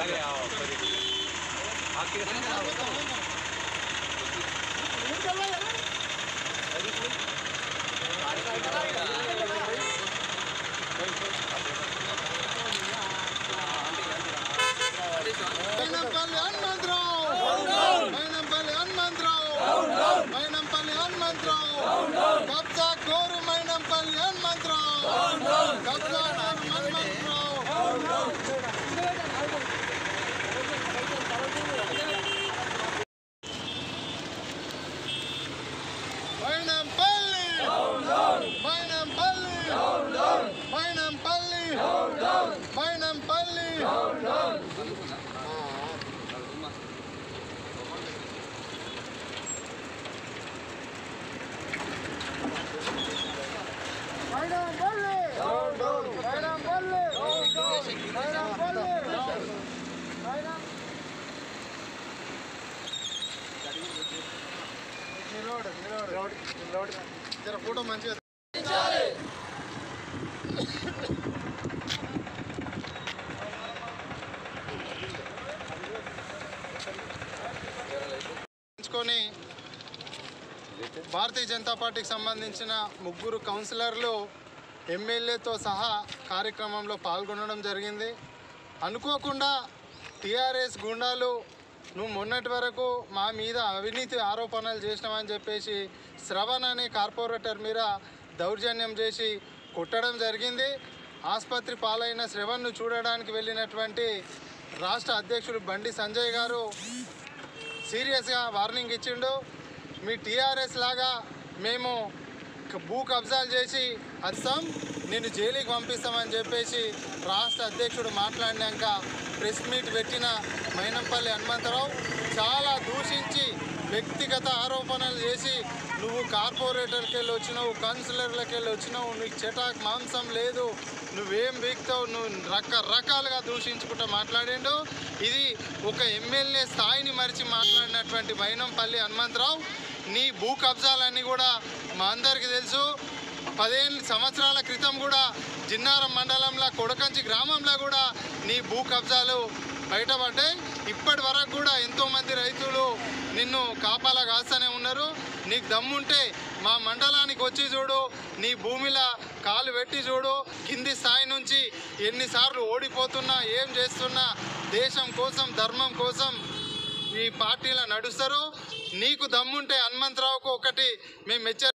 మైనంపల్లి హనుమంతరావు మైనంపల్లి హనుమంతరావు మైనంపల్లి హనుమంతరావు కబ్జా కోరు మైనంపల్లి హనుమంతరావు కబ్జా కోరు హనుమంతరావు మైనంపల్లి మైనంపల్లి మైనంపల్లి మైనంపల్లి మైనంపల్లి మైనంపల్లి మైనంపల్లి మైనం నిలబడు నిలబడు నిలబడు జర ఫోటో మంచిగా ఎంచుకొని భారతీయ జనతా పార్టీకి సంబంధించిన ముగ్గురు కౌన్సిలర్లు ఎమ్మెల్యేతో సహా కార్యక్రమంలో పాల్గొనడం జరిగింది అనుకోకుండా టీఆర్ఎస్ గుండాలు నువ్వు మొన్నటి వరకు మా మీద అవినీతి ఆరోపణలు చేసినావని చెప్పేసి శ్రవణ్ అనే కార్పొరేటర్ మీద దౌర్జన్యం చేసి కొట్టడం జరిగింది ఆసుపత్రి పాలైన శ్రవణ్ను చూడడానికి వెళ్ళినటువంటి రాష్ట్ర అధ్యక్షుడు బండి సంజయ్ గారు సీరియస్గా వార్నింగ్ ఇచ్చిండు మీ టీఆర్ఎస్ లాగా మేము క- భూ కబ్జాలు చేసి వస్తాం నేను జైలుకి పంపిస్తామని చెప్పేసి రాష్ట్ర అధ్యక్షుడు మాట్లాడినాక ప్రెస్ మీట్ పెట్టిన మైనంపల్లి హనుమంతరావు చాలా దూషించి వ్యక్తిగత ఆరోపణలు చేసి నువ్వు కార్పొరేటర్కి వెళ్ళి వచ్చినావు కౌన్సిలర్లకి వెళ్ళి వచ్చినావు నీకు చెటాక్ మాంసం లేదు నువ్వేం బీక్తావు నువ్వు రకరకాలుగా దూషించుకుంటూ మాట్లాడిండు ఇది ఒక ఎమ్మెల్యే స్థాయిని మరిచి మాట్లాడినటువంటి మైనంపల్లి హనుమంతరావు నీ భూ కబ్జాలన్నీ కూడా మా అందరికీ తెలుసు పదిహేను సంవత్సరాల క్రితం కూడా జిన్నారం మండలంలో కొడకంచి గ్రామంలో కూడా నీ భూ కబ్జాలు బయటపడ్డాయి ఇప్పటి వరకు కూడా ఎంతోమంది రైతులు నిన్ను కాపాలా కాస్తూనే ఉన్నారు నీకు దమ్ముంటే మా మండలానికి వచ్చి చూడు నీ భూమిలో కాలు పెట్టి చూడు కింది స్థాయి నుంచి ఎన్నిసార్లు ఓడిపోతున్నా ఏం చేస్తున్నా దేశం కోసం ధర్మం కోసం ఈ పార్టీలో నడుస్తారు నీకు దమ్ముంటే హనుమంతరావుకు ఒకటి మేము హెచ్చరి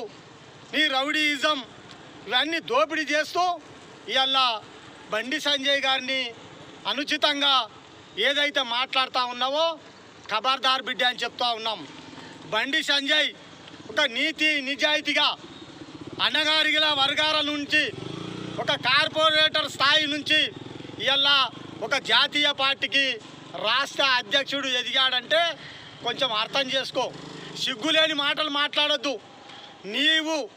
నీ రౌడీయిజం ఇవన్నీ దోపిడీ చేస్తూ ఇవాళ బండి సంజయ్ గారిని అనుచితంగా ఏదైతే మాట్లాడుతూ ఉన్నావో ఖబర్దార్ బిడ్డ అని చెప్తా ఉన్నాం బండి సంజయ్ ఒక నీతి నిజాయితీగా అన్నగారిగిల వర్గాల నుంచి ఒక కార్పొరేటర్ స్థాయి నుంచి ఇవాళ ఒక జాతీయ పార్టీకి రాష్ట్ర అధ్యక్షుడు ఎదిగాడంటే కొంచెం అర్థం చేసుకో సిగ్గులేని మాటలు మాట్లాడొద్దు నీవు